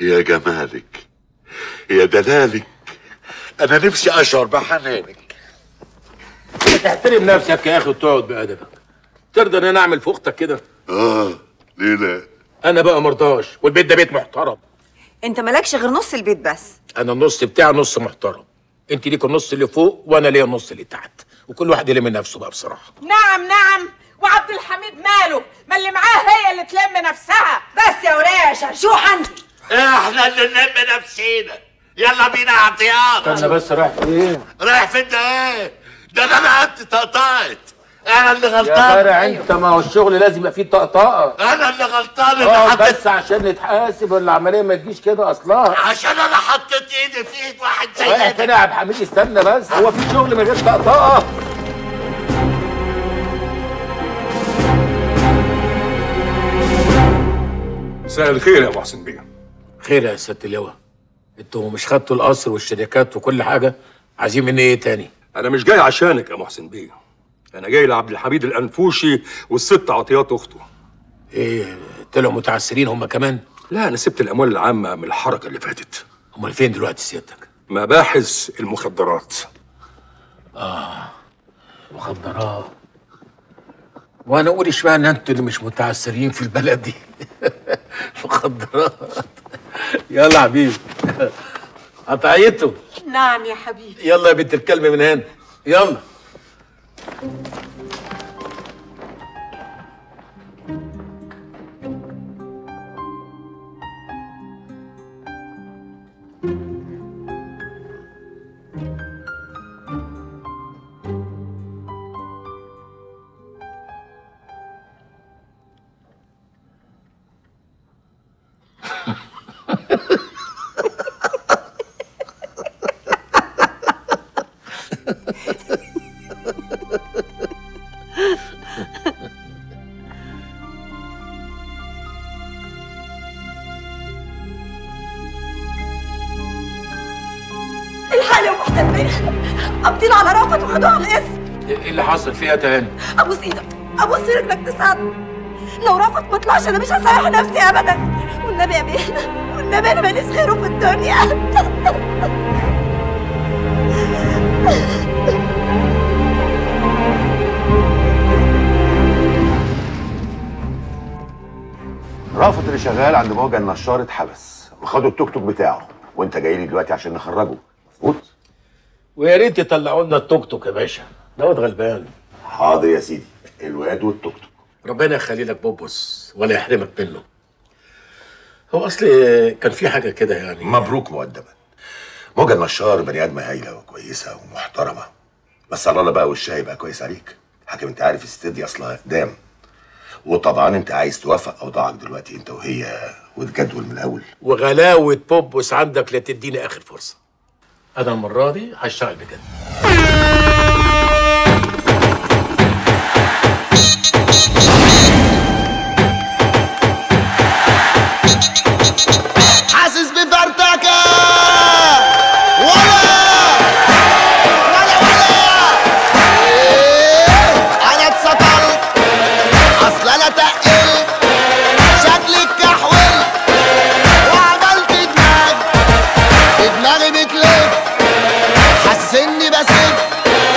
يا جمالك يا دلالك انا نفسي اشعر بحنانك تحترم نفسك يا اخي وتقعد بادبك ترضى ان انا اعمل في اختك كده اه ليه لا انا بقى مرضاش والبيت ده بيت محترم انت مالكش غير نص البيت بس انا النص بتاعي نص محترم انت ليك النص اللي فوق وانا ليا النص اللي تحت وكل واحد يلم نفسه بقى بصراحه نعم نعم وعبد الحميد ماله ما اللي معاه هي اللي تلم نفسها بس يا وليه يا شرشوح انت احنا اللي نلم نفسينا يلا بينا عطيان استنى بس رايح فين رايح فين ده ايه ده انا نقدت طقطقت انا اللي يا غلطان فرع انت ما هو الشغل لازم يبقى فيه طقطقه انا اللي غلطان اللي اه حطيت بس عشان نتحاسب والعمليه ما تجيش كده اصلها عشان انا حطيت ايدي في ايد واحد رايح زي فين يا عبد الحميد استنى بس هو في شغل من غير طقطقه مساء الخير يا ابو حسن بيه خير يا سياده اللواء انتوا مش خدتوا القصر والشركات وكل حاجه عايزين مني ايه تاني انا مش جاي عشانك يا محسن بيه انا جاي لعبد الحميد الانفوشي والست عطيات اخته ايه طلعوا متعسرين هم كمان لا انا سبت الاموال العامه من الحركه اللي فاتت امال فين دلوقتي سيادتك مباحث المخدرات مخدرات وانا اقول اشمعنى انتوا اللي مش متعسرين في البلد دي مخدرات يلا يا حبيبي قطعيته نعم يا حبيبي يلا يا بنت الكلب من هنا يلا الحال يا محسن بيه قابضين على رافت وخدوه على الاسم ايه اللي حصل فيها تاني ابوس ايدك ابوس رجلك تساعدني لو رافت ما طلعش انا مش هسامح نفسي ابدا والنبي يا بيه والنبي انا ماليش غيره في الدنيا رافض اللي شغال عند موجة النشار اتحبس وخدوا التوك توك بتاعه وانت جاي لي دلوقتي عشان نخرجه مظبوط ويا ريت يطلعوا لنا التوك توك يا باشا دوت غلبان حاضر يا سيدي الواد والتوك توك ربنا يخلي لك بوبوس ولا يحرمك منه هو اصل كان في حاجه كده يعني مبروك مقدما موجة النشار بني ادمه هايله وكويسه ومحترمه بس على الله بقى وشها يبقى كويس عليك حاكم انت عارف الست دي اصلها اقدام وطبعا انت عايز توفق اوضاعك دلوقتي انت وهي وتجدول من الاول وغلاوه بوبوس عندك لا تديني اخر فرصه انا المره دي هشتغل بجد حاسس بفرتكة ولا ولا ولا إيه، انا اتسطلت اصل انا تقلت شكلي اتكحول وعملت دماغ دماغي بتلف حاسس اني بسف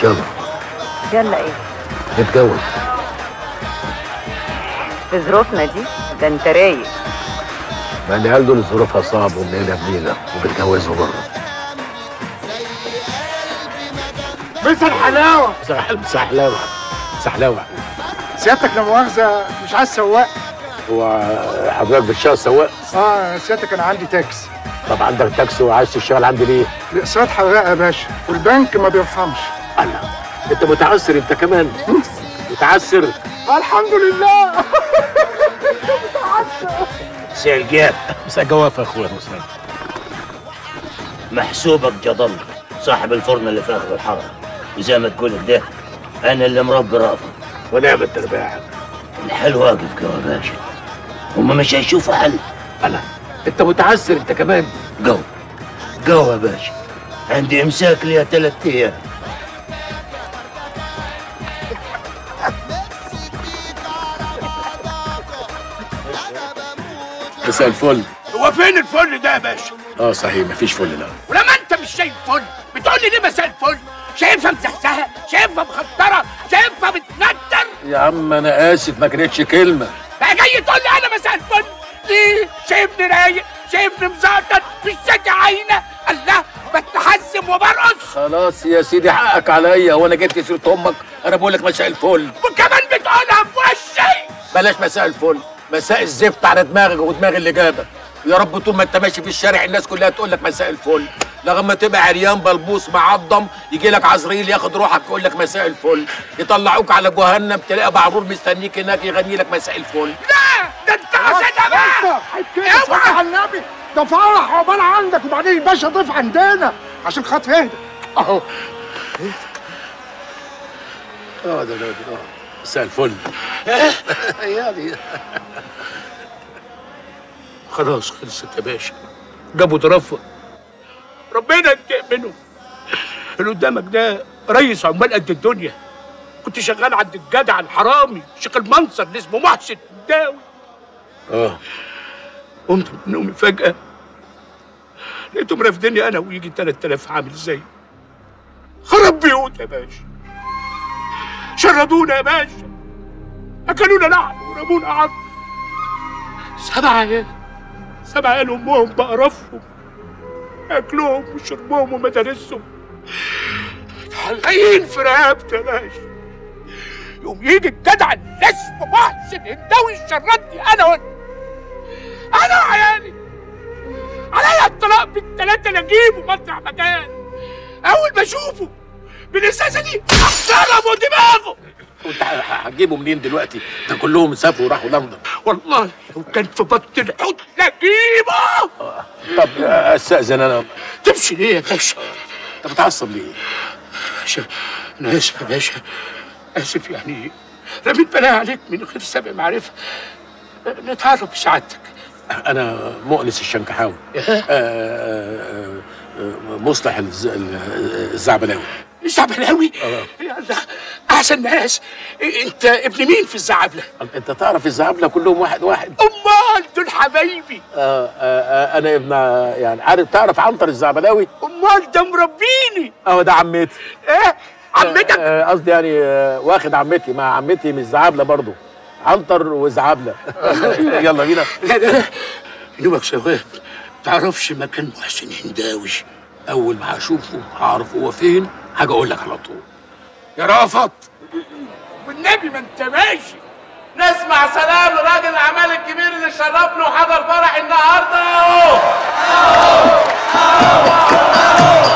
يلا يلا ايه نتجوز في ظروفنا دي ده انت رايق ما العيال دول ظروفها صعب ومنيلة بنيلة وبيتجوزوا بره مثل حلاوه سحل سحلاوة سحلاوة سيادتك لا مؤاخذه مش عايز سواق هو حضرتك بتشتغل سواق اه سيادتك انا عندي تاكسي طب عندك تاكسي وعايز تشتغل عندي ليه؟ الاقساط حراقه يا باشا والبنك ما بيرحمش الله انت متعسر انت كمان متعسر الحمد لله سي الجاب مساء جواف يا اخويا مساء محسوبك جدل صاحب الفرن اللي في اخر الحاره وزي ما تقول ده انا اللي مربي رافض ونعم التربيع الحل واقف كده يا باشا هما مش هيشوفوا حل انا انت متعسر انت كمان جو جو يا باشا عندي امساك ليها ثلاث ايام مساء الفل هو فين الفل ده يا باشا؟ اه صحيح مفيش فل لا ولما انت مش شايف فل بتقول لي ليه مساء الفل؟ شايفها مسحسحه، شايفها مخطره، شايفها بتنتر، يا عم انا اسف ما كانتش كلمه بقى جاي تقول لي انا مساء الفل؟ ليه؟ شايفني رايق، شايفني مزعطط، مش شاكي عينه، الله بتحزم وبرقص، خلاص يا سيدي حقك عليا وانا جبت سيره امك انا بقول لك مساء الفل وكمان بتقولها في وشي، بلاش مساء الفل مساء الزفت على دماغك ودماغ اللي جابك يا رب طول ما انت ماشي في الشارع الناس كلها تقول لك مساء الفل لغايه تبقى عريان بلبوس معضم يجي لك عزريل ياخد روحك يقول لك مساء الفل يطلعوك على جهنم تلاقي بعرور مستنيك هناك يغني لك مساء الفل لا ده انت حسيتها بقى، كده صلي على النبي ده فرح عقبال عندك وبعدين الباشا ضيف عندنا عشان خاطر اهدى اهو اه ده ده ده مساء الفل يعني خلاص خلصت يا باشا جابوا ترفه ربنا ينتقم منه اللي قدامك ده رئيس عمال قد الدنيا كنت شغال عند الجدع الحرامي شيخ المنصر اللي اسمه محسن الداوي اه قمت من نومي فجأة لقيتهم رافديني أنا ويجي 3000 عامل زي خرب بيوت يا باشا شردونا يا باشا أكلونا لحم ورمونا عظم سبع عيال سبع عيال أمهم بقرفهم أكلهم وشربهم ومدارسهم متعلقين في رقبتي يا باشا يوم يجي الجدع اللي اسمه محسن الداوي يشردني أنا وأنت انا وعيالي عليا الطلاق بالثلاثه اللي اجيبه مطرح مكان اول ما اشوفه بالازازه دي اضربه دماغه وانت هتجيبه منين دلوقتي؟ ده كلهم سافروا وراحوا لندن والله لو كان في بطن الحوت لاجيبه طب استاذن انا تمشي ليه يا باشا؟ انت متعصب ليه؟ باشا انا اسف يا باشا اسف يعني رميت بلاها عليك من غير سابق معرفه نتعرف بسعادتك انا مؤنس الشنكحاوي آه، آه، آه، مصلح الز- ال- الزعبلاوي الزعبلاوي يا الله احسن ناس انت ابن مين في الزعبله انت تعرف الزعبله كلهم واحد واحد امال دول حبايبي آه، آه، آه، انا ابن يعني عارف تعرف عنتر الزعبلاوي امال ده مربيني اه ده عمتي ايه عمتك آه، قصدي يعني آه، واخد عمتي مع عمتي من الزعابله برضو عنتر وزعابله يلا بينا لا لا لا نومك سواد تعرفش مكان محسن هنداوي اول ما هشوفه هعرف هو فين حاجه اقول لك على طول يا رافض والنبي ما انت ماشي نسمع سلام لراجل الاعمال الكبير اللي شرفنا وحضر فرح النهارده اهو